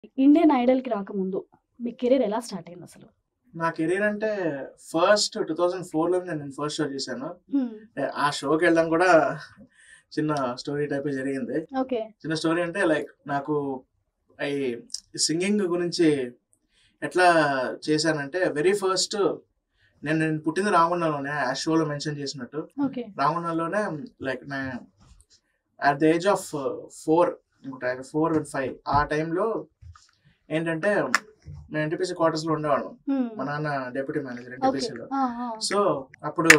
Indian ఐడల్‌కి రాకముందు మీ career ఎలా start అయింది అసలు? నా కెరీర్ అంటే ఫస్ట్ 2004లో నేను ఫస్ట్ షో చేశాను. హ్మ్. ఆ షోకెళ్ళడం కూడా చిన్న స్టోరీ టైపే జరిగింది. ఓకే. చిన్న స్టోరీ అంటే లైక్ నాకు ఈ సింగింగ్ గురించి ఎట్లా చేశానంటే వెరీ ఫస్ట్ నేను నేను పుట్టింది రామగుండంలోనే ఆ షోలో మెన్షన్ చేసినట్టు. ఓకే. రామగుండంలోనే లైక్ నే అట్ ద ఏజ్ ఆఫ్ 4 అనుకుంటా 4 అండ్ 5 ఆ టైంలో ఏంటంటే మేము ఎన్టీపీసీ క్వార్టర్స్‌లో ఉండేవాళ్ళం. హ్మ్. మా నాన్న డెప్యూటీ మేనేజర్ ఓకే. ఎన్టీపీసీలో. ఆ! ఆ! సో అప్పుడు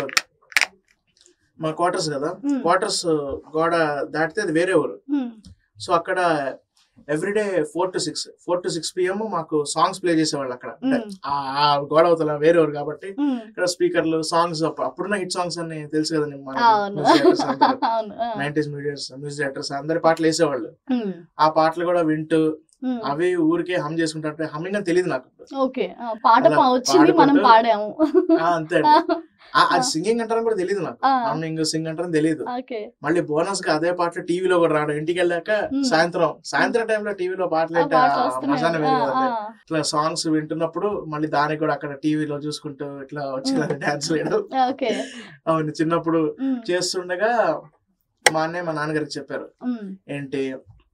మా క్వార్టర్స్ కదా! హ్మ్. క్వార్టర్స్ గోడ దాటితే అది వేరే ఊరు. హ్మ్. సో అక్కడ ఎవ్రీడే 4-6 4-6 పీఎం మాకు సాంగ్స్ ప్లే చేసేవాళ్ళు అక్కడ. అంటే హ్మ్. ఆ ఆ గోడ అవతల వేరే ఊరు కాబట్టి హ్మ్. ఇక్కడ స్పీకర్లు సాంగ్స్ అప్పుడున్న హిట్ సాంగ్స్ అన్ని తెలుసు కదండి మన అవును. మ్యూజిక్ డైరెక్టర్స్ అందరూ. అవును. ఆ! 90s మ్యూజిక్ మ్యూజిక్ డైరెక్టర్స్ అందరి పాటలు వేసేవాళ్ళు. హ్మ్. ఆ పాటలు కూడా వింటూ హ్మ్. అవి ఊరికే హమ్ చేసుకుంటే హమ్మింగ్ అని తెలియదు నాకు. ఓకే. ఆ! పాట అలా ప వచ్చింది మనం పాడుకుంటూ పాడాము. ఆ! అంతే అండి. ఆ! అది సింగింగ్ అంటారని కూడా తెలియదు నాకు. ఆ! హమ్మింగ్, సింగ్ అంటారని తెలియదు. ఓకే. మళ్ళీ బోనస్‌గా అదే పాటలు టీవీలో కూడా రావడం. ఇంటికెళ్ళాక హ్మ్. సాయంత్రం సాయంత్రం టైంలో టీవీలో ఆ పాటలంటే పాటలు ఆ వస్తున్నాయి. మజానే ఆ! వేరు ఆ! కదండీ. ఇట్లా సాంగ్స్ వింటున్నప్పుడు మళ్ళీ దానికి కూడా అక్కడ టీవీలో చూసుకుంటూ ఇట్లా హ్మ్. వచ్చేదాన్ని డాన్స్ వేయడం. ఓకే. అవును. చిన్నప్పుడు హ్మ్. చేస్తుండగా మా అన్నయ్య మా నాన్నగారికి చెప్పారు. హ్మ్. ఏంటి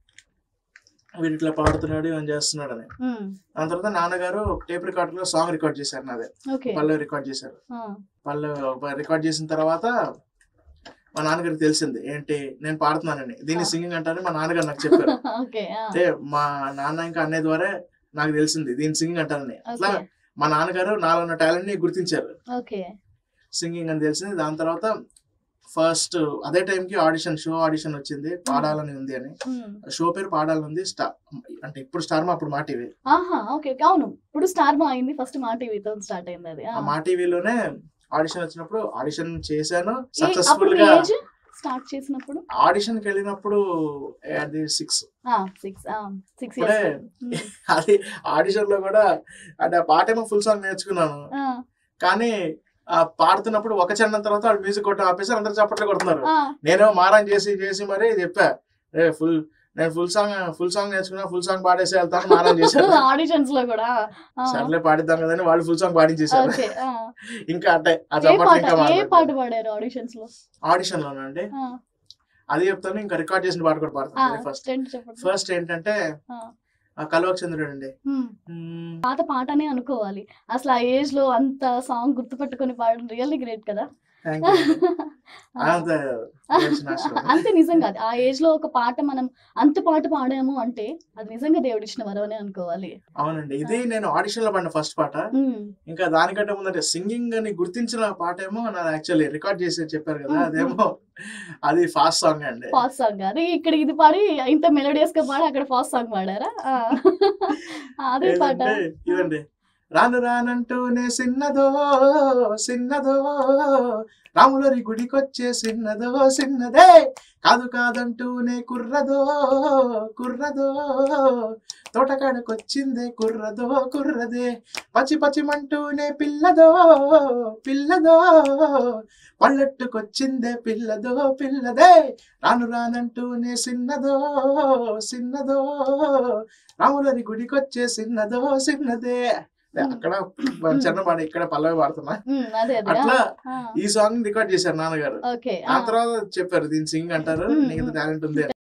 వీడు ఇట్లా పాడుతున్నాడు అని చేస్తున్నాడని. హ్మ్. దాని తర్వాత నాన్నగారు టేప్ రికార్డర్‌లో సాంగ్ రికార్డ్ చేశారు నాదే. ఓకే. పల్లవి రికార్డ్ చేశారు. ఆ! పల్లవి రికార్డ్ చేసిన తర్వాత మా నాన్నగారికి తెలిసింది. ఏంటి నేను పాడుతున్నానని. దీన్ని ఆ! సింగింగ్ అంటారని మా నాన్నగారు నాకు చెప్పారు. ఓకే. ఆ! అంటే మా నాన్న ఇంకా అన్నయ్య ద్వారా నాకు తెలిసింది. దీన్ని సింగింగ్ అంటారని. అట్లా ఓకే. మా నాన్నగారు నాలో ఉన్న టాలెంట్‌ని గుర్తించారు. ఓకే. సింగింగ్ అని తెలిసింది. దాని తర్వాత ఫస్ట్ అదే టైంకి ఆడిషన్ షో ఆడిషన్ వచ్చింది. హ్మ్. పాడాలని ఉంది అని. హ్మ్. షో పేరు పాడాలని ఉంది. స్టా అంటే ఇప్పుడు స్టార్ మా అప్పుడు మా టీవీ. ఆహా! ఓకే. అవును. ఇప్పుడు స్టార్ మా అయింది. ఫస్ట్ మా టీవీతో స్టార్ట్ అయింది అది. ఆ! ఆ మా టీవీలోనే ఆడిషన్ వచ్చినప్పుడు ఆడిషన్ చేశాను. ఏ అప్పుడు మీ సక్సెస్‌ఫుల్‌గా ఏజ్ స్టార్ట్ చేసినప్పుడు? ఆడిషన్‌కి వెళ్ళినప్పుడు అది 6 ఆ! 6 ఆ! 6 ఇప్పుడే ఇయర్స్. హ్మ్. అది ఆడిషన్‌లో కూడా అంటే ఆ పాటేమో ఫుల్ సాంగ్ నేర్చుకున్నాను. ఆ! కానీ ఆ పాడుతున్నప్పుడు ఒక చరణం తర్వాత వాడు మ్యూజిక్ కొట్టడం ఆపేసి అందరూ చప్పట్లు కొడుతున్నారు. ఆ! నేనేమో మారం చేసి చేసి మరి చెప్పా. ఏ ఫుల్ నేను ఫుల్ సాంగ్ ఫుల్ సాంగ్ నేర్చుకున్నా ఫుల్ సాంగ్ పాడేసి వెళ్తాను మారం చేశారు. ఆడిషన్స్‌లో కూడా. ఆ! సర్లే పాడిద్దాం కదని వాళ్ళు ఫుల్ సాంగ్ పాడించేశారు. ఓకే. ఆ! ఇంకా అంటే ఆ ఏ చప్పట్లు పాట ఇంకా ఏ మారలేదు. పాట పాడారు ఆడిషన్స్‌లో? ఆడిషన్‌లోనండి ఆ! అది చెప్తాను ఇంకా రికార్డ్ చేసిన పాట కూడా ఆ! పాడతాను వెరీ ఫస్ట్. రెండు చెప్పండి. ఫస్ట్ ఏంటంటే ఆ! ఆ కలవక చంద్రుడు అండి. హ్మ్. హ్మ్. పాత పాటనే అనుకోవాలి. అసలు ఆ ఏజ్‌లో అంత సాంగ్ గుర్తుపెట్టుకొని పాడడం రియల్లీ గ్రేట్ కదా! థాంక్ యూ అండి. ఆ! అంత దేవుడిచ్చిన ఆశీర్వాదం. అంతే నిజంగా అది. ఆ ఏజ్‌లో ఒక పాట మనం అంత పాట పాడాము అంటే అది నిజంగా దేవుడిచ్చిన వరమనే అనుకోవాలి. అవునండి. ఆ! ఇది నేను ఆడిషన్‌లో పాడిన ఫస్ట్ పాట. హ్మ్. ఇంకా దానికంటే ముందంటే సింగింగ్ అని గుర్తించిన పాటేమో నాది యాక్చువల్లీ రికార్డ్ చేసి చెప్పారు కదా! హ్మ్. హ్మ్. అదేమో అది ఫాస్ట్ సాంగ్ అండి. Fast song. అది ఇక్కడ ఇది పాడి ఇంత మెలోడియస్‌గా పాడి అక్కడ ఫాస్ట్ సాంగ్ పాడారా? ఆ! అదే పాట. ఏదంటే ఆ! ఇదండి. రాను రానంటూనే సిన్నదో సిన్నదో రాములరి గుడికొచ్చే సిన్నదో సిన్నదే కాదు కాదంటూనే కుర్రదో కుర్రదో తోటకాడకొచ్చిందే కుర్రదో కుర్రదే పచ్చి పచ్చిమంటూనే పిల్లదో పిల్లదో పల్లెట్టుకొచ్చిందే పిల్లదో పిల్లదే రాను రానంటూనే సిన్నదో సిన్నదో రాములరి గుడికొచ్చే సిన్నదో సిన్నదే హ్మ్. అక్కడ హ్మ్. చరణం పాడి ఇక్కడ పల్లవి పాడుతున్నా. హ్మ్. అదే అదే. ఆ! అట్లా ఆ! ఈ సాంగ్ రికార్డ్ చేశారు నాన్నగారు. ఓకే. ఆ! దాని తర్వాత చెప్పారు దీన్ని సింగింగ్ అంటారు. హ్మ్. నీకు ఇంత హ్మ్. టాలెంట్ ఉంది అని.